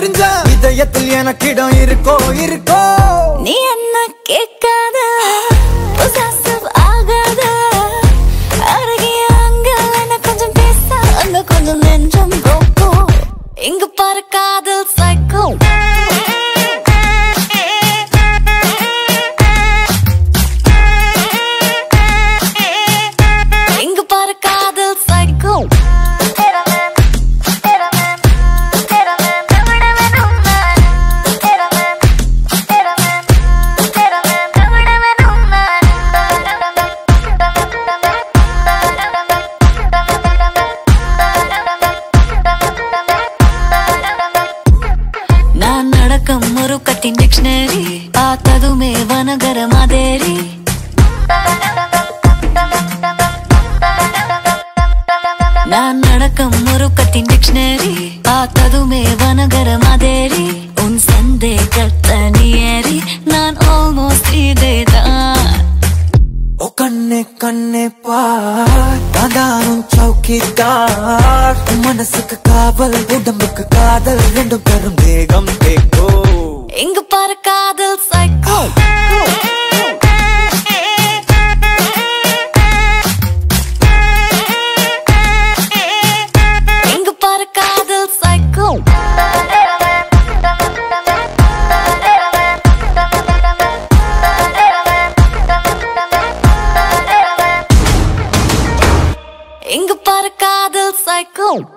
தெரிஞ்சா இதயத்தில் எனக்கிடம் இருக்கோ இருக்கோ நீ என்ன கேட்காத possessive ஆகாத அருகே அங்க என்ன கொஞ்சம் பேச அங்க கொஞ்சம் நெஞ்சம் போக்கோ இங்க பாரு காதல் சைக்கோ இங்க பாரு காதல் சைக்கோ நான் நடக்கும் ஒரு கட்டின் டிக்ஷனரி பார்த்ததுமே வனகர மாதேரி நான் நடக்கும் ஒரு கட்டின் டிக்ஷனரி பார்த்ததுமே வனகர மாதேரி உன் சந்தேகத்தை நீ ஏறி நான் ஆல்மோஸ்ட் இதேதான் ஓ கண்ணே கண்ணே பார் நானும் சௌக்கிதார் உன் மனசுக்கு காவல் உடம்புக்கு காதல் ரெண்டும் பெரும் தேகம் தேக்கோ இங்க பாரு காதல் சைக்கோ இங்க பாரு காதல் சைக்கோ இங்க பாரு காதல் சைக்கோ